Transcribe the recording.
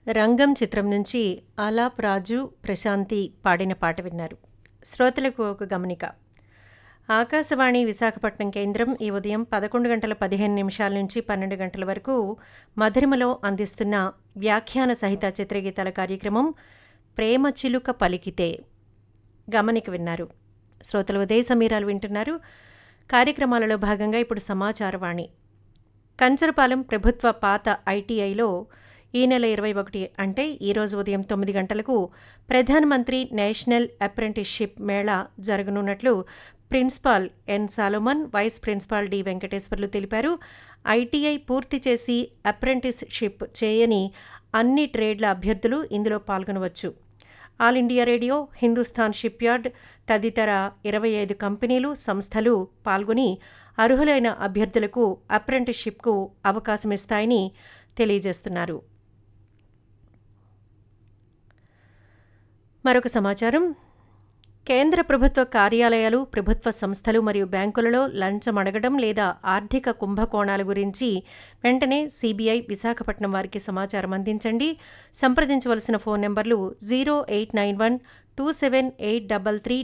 రంగం చిత్రం నుంచి ఆలాప్ రాజు ప్రశాంతి పాడిన పాట విన్నారు శ్రోతలకు ఒక గమనిక ఆకాశవాణి విశాఖపట్నం కేంద్రం ఈ ఉదయం పదకొండు గంటల పదిహేను నిమిషాల నుంచి పన్నెండు గంటల వరకు మధురిమలో అందిస్తున్న వ్యాఖ్యాన సహిత చిత్రగీతాల కార్యక్రమం ప్రేమ చిలుక పలికితే గమనిక విన్నారు శ్రోతలు ఉదయ సమీరాలు వింటున్నారు కార్యక్రమాలలో భాగంగా ఇప్పుడు సమాచారవాణి కంచరపాలెం ప్రభుత్వ పాత ఐటీఐలో ఈ నెల ఇరవై ఒకటి అంటే ఈరోజు ఉదయం తొమ్మిది గంటలకు ప్రధానమంత్రి నేషనల్ అప్రెంటిస్షిప్ మేళా జరగనున్నట్లు principal N Solomon vice principal D Venkateswarlu తెలిపారు ఐటీఐ పూర్తి చేసి అప్రెంటిస్షిప్ చేయని అన్ని ట్రేడ్ల అభ్యర్థులు ఇందులో పాల్గొనవచ్చు All India Radio Hindustan Shipyard తదితర ఇరవై ఐదు కంపెనీలు సంస్థలు పాల్గొని అర్హులైన అభ్యర్థులకు అప్రెంటిస్షిప్కు అవకాశం ఇస్తాయని తెలియజేస్తున్నారు మరొక సమాచారం కేంద్ర ప్రభుత్వ కార్యాలయాలు ప్రభుత్వ సంస్థలు మరియు బ్యాంకులలో లంచం అడగడం లేదా ఆర్థిక కుంభకోణాల గురించి వెంటనే సిబిఐ విశాఖపట్నం వారికి సమాచారం అందించండి సంప్రదించవలసిన ఫోన్ నెంబర్లు zero eight nine one two seven eight double three